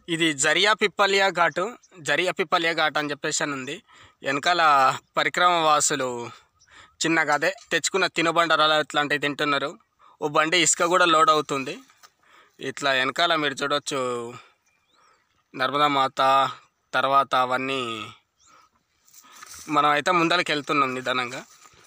ఇది జరియా పిప్పలియా ఘాటు జరియా పిప్పలియా ఘాట్ అని చెప్పేసి అని ఉంది వెనకాల పరిక్రమ వాసులు చిన్నగా అదే తెచ్చుకున్న తినుబండరాలు ఇట్లాంటివి తింటున్నారు ఓ బండి ఇసుక కూడా లోడ్ అవుతుంది ఇట్లా వెనకాల మీరు చూడొచ్చు నర్మదా మాత తర్వాత అవన్నీ మనం అయితే ముందరికి వెళ్తున్నాం నిదానంగా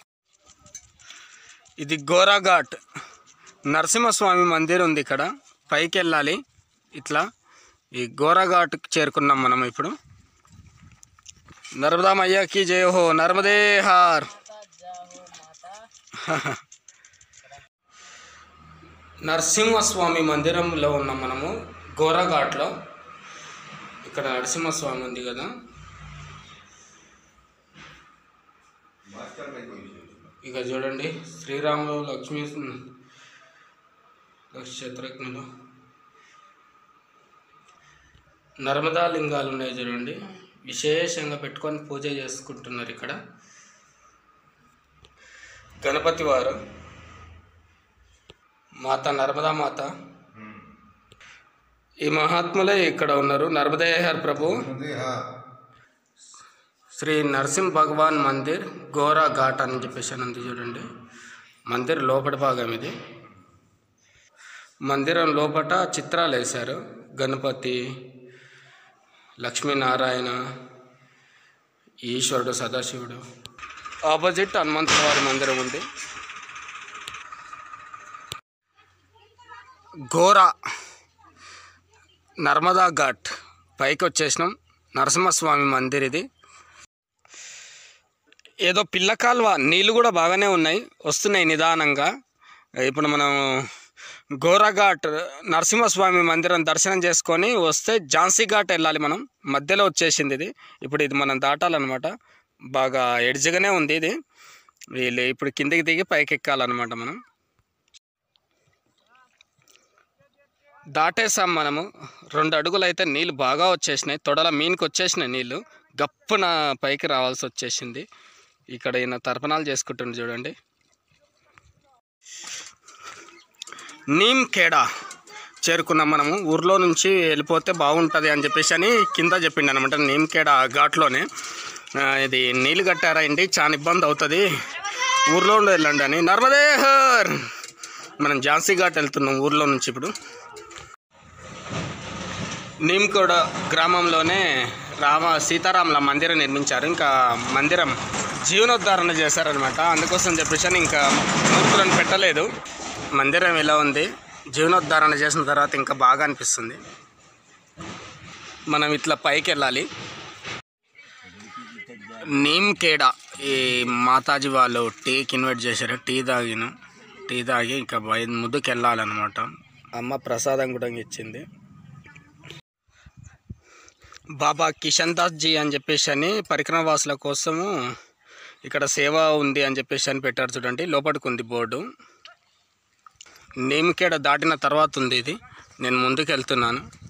ఇది గోరాఘాట్ నరసింహస్వామి మందిర్ ఉంది ఇక్కడ పైకి వెళ్ళాలి ఇట్లా ఈ గోరాఘాట్కి చేరుకున్నాం మనం ఇప్పుడు నర్మదా మయ్యాకి జయ హో నర్మదే హార్ నరసింహస్వామి మందిరంలో ఉన్నాం మనము గోరాఘాట్లో ఇక్కడ నరసింహస్వామి ఉంది కదా ఇక చూడండి శ్రీరాములు లక్ష్మీ నక్షత్రజ్ఞులు నర్మదా లింగాలు ఉన్నాయి చూడండి విశేషంగా పెట్టుకొని పూజ చేసుకుంటున్నారు ఇక్కడ గణపతి వారు మాత నర్మదా మాత ఈ మహాత్ములే ఇక్కడ ఉన్నారు నర్మదేహర్ ప్రభు శ్రీ నరసింహ భగవాన్ మందిర్ గోరా ఘాట్ అని చెప్పేసి అని ఉంది చూడండి మందిర్ లోపటి భాగం ఇది మందిరం లోపట చిత్రాలు వేశారు గణపతి లక్ష్మీనారాయణ ఈశ్వరుడు సదాశివుడు ఆపోజిట్ హనుమంతవారి మందిరం ఉంది ఘోరా నర్మదా ఘాట్ పైకి వచ్చేసినాం నరసింహస్వామి మందిర్ ఇది ఏదో పిల్ల కాలువ నీళ్ళు కూడా బాగానే ఉన్నాయి వస్తున్నాయి నిదానంగా ఇప్పుడు మనం గోరాఘాట్ నరసింహస్వామి మందిరం దర్శనం చేసుకొని వస్తే ఝాన్సీ ఘాట్ వెళ్ళాలి మనం మధ్యలో వచ్చేసింది ఇది ఇప్పుడు ఇది మనం దాటాలన్నమాట బాగా ఎడ్జ్గానే ఉంది ఇది వీళ్ళు ఇప్పుడు కిందికి దిగి పైకి ఎక్కాలన్నమాట మనం దాటేసాం మనము రెండు అడుగులు అయితే నీళ్ళు బాగా వచ్చేసినాయి తొడల మీనికి వచ్చేసినాయి నీళ్ళు గప్పున పైకి రావాల్సి వచ్చేసింది ఇక్కడ ఈయన తర్పణాలు చేసుకుంటుంది చూడండి నీమ్ కేడా చేరుకున్నాం మనము ఊర్లో నుంచి వెళ్ళిపోతే బాగుంటుంది అని చెప్పేసి అని కింద చెప్పిండు అనమాట నీమ్ కేడా ఘాట్లోనే ఆ, ఇది నీళ్ళు కట్టారండి చాలా ఇబ్బంది అవుతుంది ఊర్లో ఉండి వెళ్ళండి అని నర్మదేహర్ మనం ఝాన్సీ ఘాట్ వెళ్తున్నాం ఊర్లో నుంచి ఇప్పుడు నీమ్కోడ గ్రామంలోనే రామ సీతారాముల మందిరం నిర్మించారు ఇంకా మందిరం జీవనోద్ధరణ చేశారనమాట అందుకోసం చెప్పేసి అని ఇంకా మూర్తులను పెట్టలేదు మందిరం ఎలా ఉంది జీవనోద్ధరణ చేసిన తర్వాత ఇంకా బాగా అనిపిస్తుంది మనం ఇట్లా పైకి వెళ్ళాలి నీమ్ కేడా ఈ మాతాజీ వాళ్ళు టీకి ఇన్వైట్ చేశారు టీ తాగిన టీ తాగి ఇంకా బయ ముందుకు వెళ్ళాలన్నమాట అమ్మ ప్రసాదం కూడా ఇచ్చింది బాబా కిషన్ దాస్ జీ అని చెప్పేసి అని పరిక్రమ వాసుల కోసము ఇక్కడ సేవ ఉంది అని చెప్పేసి అని పెట్టారు చూడండి లోపలికి ఉంది బోర్డు నేమికేడ దాటిన తర్వాత ఉంది ఇది నేను ముందుకు వెళ్తున్నాను